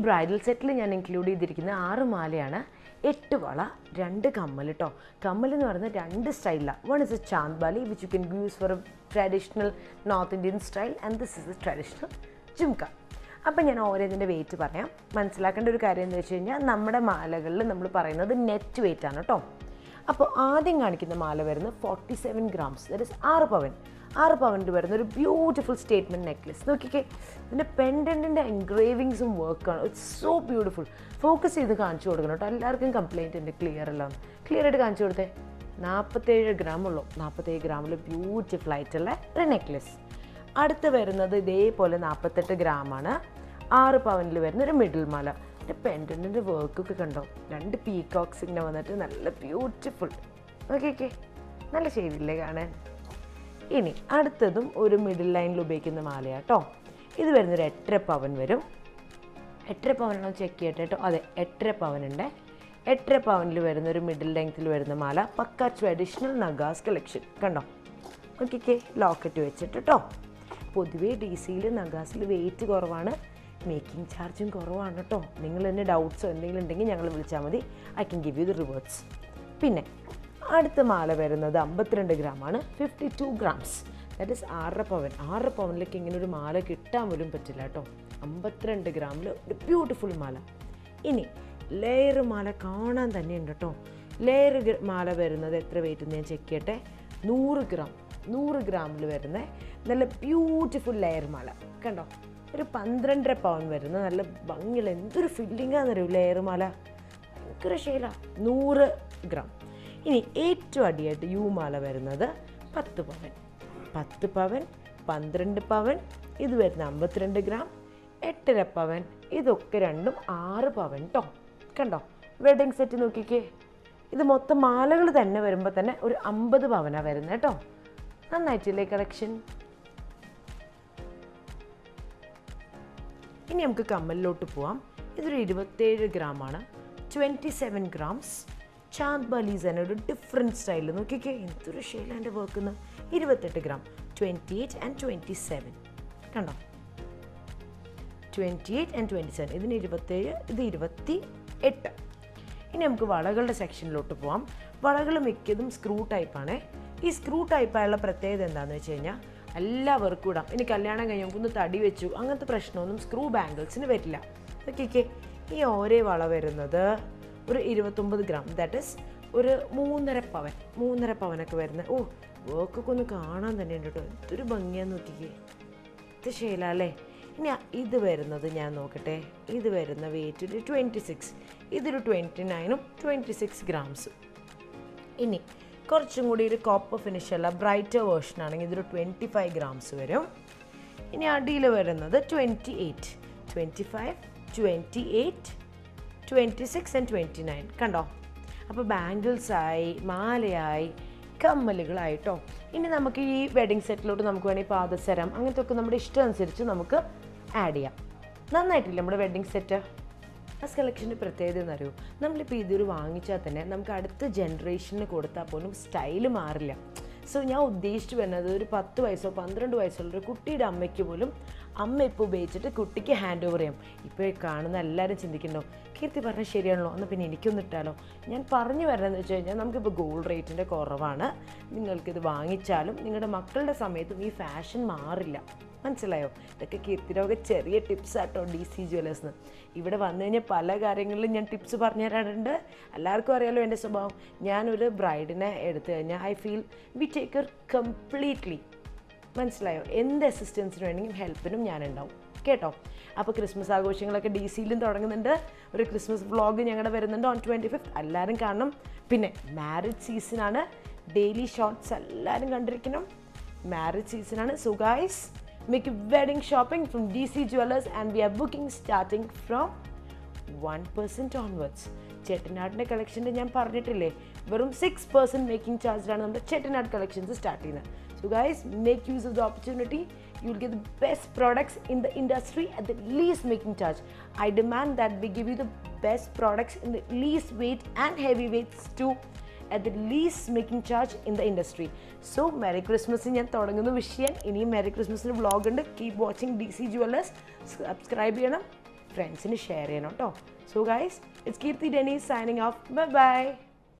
bridal സെറ്റിൽ ഞാൻ include ചെയ്തിരിക്കുന്ന ആറ് മാലയാണ് എട്ട് വള രണ്ട് കമ്മൽ കേട്ടോ കമ്മൽ എന്ന് പറയുന്നത് രണ്ട് സ്റ്റൈലാണ് one is a chand bali which you can use for a traditional north Indian style and this is a traditional jhumka അപ്പം ഞാൻ ഓരോതിൻ്റെ വെയിറ്റ് പറയാം മനസ്സിലാക്കേണ്ട ഒരു കാര്യം എന്ന് വെച്ച് കഴിഞ്ഞാൽ നമ്മുടെ മാലകളിൽ നമ്മൾ പറയുന്നത് നെറ്റ് വെയിറ്റ് ആണ് കേട്ടോ അപ്പോൾ ആദ്യം കാണിക്കുന്ന മാല വരുന്നത് forty seven grams that is ആറ് പവൻ ആറ് പവനിൽ വരുന്ന ഒരു ബ്യൂട്ടിഫുൾ സ്റ്റേറ്റ്മെൻറ്റ് നെക്ലസ് നോക്കിക്കേ ഇതിൻ്റെ പെൻഡൻറ്റിൻ്റെ എൻഗ്രേവിങ്സും വർക്കാണ് ഇറ്റ്സ് സോ ബ്യൂട്ടിഫുൾ ഫോക്കസ് ചെയ്ത് കാണിച്ചു കൊടുക്കണം കേട്ടോ എല്ലാവർക്കും കംപ്ലയിൻറ്റ് ഉണ്ട് ക്ലിയർ എല്ലാം ക്ലിയർ ആയിട്ട് കാണിച്ചു കൊടുത്തേ നാൽപ്പത്തേഴ് ഗ്രാം ഉള്ളൂ നാൽപ്പത്തേഴ് ഗ്രാമിൽ ബ്യൂട്ടിഫുൾ ആയിട്ടുള്ള ഒരു നെക്ലസ് അടുത്ത് വരുന്നത് ഇതേപോലെ നാൽപ്പത്തെട്ട് ഗ്രാമാണ് ആറ് പവനിൽ വരുന്ന ഒരു മിഡിൽ മാല എൻ്റെ പെൻഡൻറ്റിൻ്റെ വർക്കൊക്കെ കണ്ടോ രണ്ട് പീകോക്സ് ഇങ്ങനെ വന്നിട്ട് നല്ല ബ്യൂട്ടിഫുൾ ഓക്കെ ഓക്കെ നല്ല ശരിയില്ലേ കാണാൻ ഇനി അടുത്തതും ഒരു മിഡിൽ ലൈനിൽ ഉപയോഗിക്കുന്ന മാലയാട്ടോ ഇത് വരുന്നൊരു എട്ടര പവൻ വരും എട്ടര പവനാണോ ചെക്ക് ചെയ്യട്ടെ കേട്ടോ അതെ എട്ടര പവനുണ്ട് എട്ടര പവനിൽ വരുന്ന ഒരു മിഡിൽ ലെങ്ത്തിൽ വരുന്ന മാല പക്ക ട്രഡീഷണൽ നഗാസ് കളക്ഷൻ കണ്ടോ നോക്കിക്കേ ലോക്കറ്റ് വെച്ചിട്ട് കേട്ടോ പൊതുവേ ഡി സിയിൽ നഗാസിൽ വെയിറ്റ് കുറവാണ് മേക്കിംഗ് ചാർജും കുറവാണ് കേട്ടോ നിങ്ങൾ തന്നെ ഡൗട്ട്സോ എന്തെങ്കിലും ഉണ്ടെങ്കിൽ ഞങ്ങൾ വിളിച്ചാൽ മതി I can give you the reverts പിന്നെ അടുത്ത മാല വരുന്നത് അമ്പത്തിരണ്ട് ഗ്രാമാണ് fifty two grams that is ആറര പവൻ ആറര പവനിലേക്ക് ഇങ്ങനെ ഒരു മാല കിട്ടാൻ പോലും പറ്റില്ല കേട്ടോ അമ്പത്തിരണ്ട് ഗ്രാമിൽ ഒരു ബ്യൂട്ടിഫുൾ മാല ഇനി ലെയർ മാല കാണാൻ തന്നെയുണ്ട് കേട്ടോ ലെയർ മാല വരുന്നത് എത്ര വെയിറ്റ് എന്ന് ഞാൻ ചെക്ക് ചെയ്യട്ടെ നൂറ് ഗ്രാം നൂറ് ഗ്രാമിൽ വരുന്ന നല്ല ബ്യൂട്ടിഫുൾ ലെയർ മാല കണ്ടോ ഒരു പന്ത്രണ്ടര പവൻ വരുന്ന നല്ല ഭംഗിയുള്ള എന്തൊരു ഫില്ലിങ്ങാണെന്നറിയോ ലെയർ മാല ഭയങ്കര ശൈല നൂറ് ഗ്രാം ഇനി ഏറ്റവും അടിയായിട്ട് യു മാല വരുന്നത് പത്ത് പവൻ പത്ത് പവൻ പന്ത്രണ്ട് പവൻ ഇത് വരുന്ന അമ്പത്തിരണ്ട് ഗ്രാം എട്ടര പവൻ ഇതൊക്കെ രണ്ടും ആറ് പവൻ കേട്ടോ കണ്ടോ വെഡിങ് സെറ്റ് നോക്കിക്കേ ഇത് മൊത്തം മാലകൾ തന്നെ വരുമ്പോൾ തന്നെ ഒരു അമ്പത് പവനാണ് വരുന്നത് കേട്ടോ നന്നായിട്ടില്ലേ കളക്ഷൻ ഇനി നമുക്ക് കമ്മലിലോട്ട് പോവാം ഇതൊരു ഇരുപത്തേഴ് ഗ്രാമാണ് twenty seven grams chand balis തന്നെ ഒരു ഡിഫറെൻറ്റ് സ്റ്റൈലിൽ നോക്കിക്കേ എന്തൊരു ഷെയിലാൻ്റെ വർക്കുന്ന ഇരുപത്തെട്ട് ഗ്രാം twenty eight and twenty seven കണ്ടോ twenty eight and twenty seven ഇതിന് ഇരുപത്തേഴ് ഇത് ഇരുപത്തി എട്ട് ഇനി നമുക്ക് വളകളുടെ സെക്ഷനിലോട്ട് പോവാം വളകൾ മിക്കതും സ്ക്രൂ ടൈപ്പാണ് ഈ സ്ക്രൂ ടൈപ്പായുള്ള പ്രത്യേകത എന്താണെന്ന് വെച്ച് കഴിഞ്ഞാൽ എല്ലാവർക്കും ഇടാം ഇനി കല്യാണം കഴിഞ്ഞ് നമുക്കൊന്ന് തടി വെച്ചു അങ്ങനത്തെ പ്രശ്നമൊന്നും സ്ക്രൂ ബാംഗിൾസിന് വരില്ല നോക്കിക്കേ ഈ ഓരോ വള വരുന്നത് ഒരു ഇരുപത്തൊമ്പത് ഗ്രാം ദാറ്റ് ഇസ് ഒരു മൂന്നര പവൻ മൂന്നര പവനൊക്കെ വരുന്ന ഓ വർക്കൊക്കെ ഒന്ന് കാണാൻ തന്നെ ഉണ്ട് കേട്ടോ എന്തൊരു ഭംഗിയാന്ന് നോക്കിക്കേ ഇത് ശീല അല്ലേ ഇനി അ- ഇത് വരുന്നത് ഞാൻ നോക്കട്ടെ ഇത് വരുന്ന വെയിറ്റ് ഒരു ട്വൻറ്റി സിക്സ് ഇതൊരു ട്വൻറ്റി നയനും ട്വൻറ്റി സിക്സ് ഗ്രാംസും ഇനി കുറച്ചും കൂടി ഒരു കോപ്പർ ഫിനിഷുള്ള ബ്രൈറ്റർ വേർഷൻ ആണെങ്കിൽ ഇതൊരു ട്വൻറ്റി ഫൈവ് ഗ്രാംസ് വരും ഇനി അടിയിൽ വരുന്നത് twenty eight twenty five twenty eight twenty six and twenty nine കണ്ടോ അപ്പോൾ ബാംഗിൾസായി മാലയായി കമ്മലുകളായിട്ടോ ഇനി നമുക്ക് ഈ വെഡിങ് സെറ്റിലോട്ട് നമുക്ക് വേണമെങ്കിൽ പാദസരം അങ്ങനത്തെ ഒക്കെ നമ്മുടെ ഇഷ്ടം അനുസരിച്ച് നമുക്ക് ആഡ് ചെയ്യാം നന്നായിട്ടില്ല നമ്മുടെ വെഡിങ് സെറ്റ് ഫസ്റ്റ് കളക്ഷൻ്റെ പ്രത്യേകത എന്ന് അറിയൂ നമ്മളിപ്പോൾ ഇതൊരു വാങ്ങിച്ചാൽ തന്നെ നമുക്ക് അടുത്ത ജനറേഷന് കൊടുത്താൽ പോലും സ്റ്റൈല് മാറില്ല സോ ഞാൻ ഉദ്ദേശിച്ചു വരുന്നത് ഒരു പത്ത് വയസ്സോ പന്ത്രണ്ട് വയസ്സുള്ള ഒരു കുട്ടിയുടെ അമ്മയ്ക്ക് പോലും അമ്മ ഇപ്പോൾ ഉപയോഗിച്ചിട്ട് കുട്ടിക്ക് ഹാൻഡ് ഓവർ ചെയ്യാം ഇപ്പോൾ ഈ കാണുന്ന എല്ലാവരും ചിന്തിക്കണ്ടോ കീർത്തി പറഞ്ഞാൽ ശരിയാണല്ലോ എന്നാൽ പിന്നെ എനിക്കൊന്ന് ഇട്ടാലോ ഞാൻ പറഞ്ഞു വരണമെന്ന് വെച്ച് കഴിഞ്ഞാൽ നമുക്കിപ്പോൾ ഗോൾഡ് റേറ്റിൻ്റെ കുറവാണ് നിങ്ങൾക്കിത് വാങ്ങിച്ചാലും നിങ്ങളുടെ മക്കളുടെ സമയത്തും ഈ ഫാഷൻ മാറില്ല മനസ്സിലായോ ഇതൊക്കെ കീർത്തിരോഗ ചെറിയ ടിപ്സ് ആട്ടോ ഡി സി ജ്വല്ലേഴ്സ് ഇവിടെ വന്നു കഴിഞ്ഞാൽ പല കാര്യങ്ങളിലും ഞാൻ ടിപ്സ് പറഞ്ഞു തരാറുണ്ട് എല്ലാവർക്കും അറിയാലോ എൻ്റെ സ്വഭാവം ഞാനൊരു ബ്രൈഡിനെ എടുത്തു കഴിഞ്ഞാൽ I feel we take care completely മനസ്സിലായോ എന്ത് അസിസ്റ്റൻസിന് വേണമെങ്കിലും ഹെൽപ്പിനും ഞാനുണ്ടാവും കേട്ടോ അപ്പോൾ ക്രിസ്മസ് ആഘോഷങ്ങളൊക്കെ ഡി സിയിലും തുടങ്ങുന്നുണ്ട് ഒരു ക്രിസ്മസ് വ്ളോഗ് ഞങ്ങളുടെ വരുന്നുണ്ട് ഓൺ ട്വൻറ്റി ഫിഫ്ത്ത് എല്ലാവരും കാണണം പിന്നെ മാരേജ് സീസണാണ് ഡെയിലി ഷോർട്സ് എല്ലാവരും കണ്ടിരിക്കണം മാരേജ് സീസണാണ് so guys make wedding shopping from D C jewellers and we are booking starting from one percent onwards ചെട്ടിനാടിൻ്റെ കളക്ഷൻ്റെ ഞാൻ പറഞ്ഞിട്ടില്ലേ വെറും സിക്സ് പെർസെൻറ്റ് മേക്കിംഗ് ചാർജിലാണ് നമ്മുടെ ചെട്ടിനാട് കളക്ഷൻസ് സ്റ്റാർട്ട് ചെയ്യുന്നത് so guys make use of the opportunity you will get the best products in the industry at the least making charge I demand that we give you the best products in the least weight and heavy weights to at the least making charge in the industry so merry Christmas ഞാൻ തുടങ്ങുന്ന വിഷയം ഇനിയും മെറി ക്രിസ്മസിന് vlog ഉണ്ട് keep watching D C jewellers subscribe ചെയ്യണം ഫ്രണ്ട്സിന് share ചെയ്യണം കേട്ടോ so guys it's Keerthi Denise signing off bye by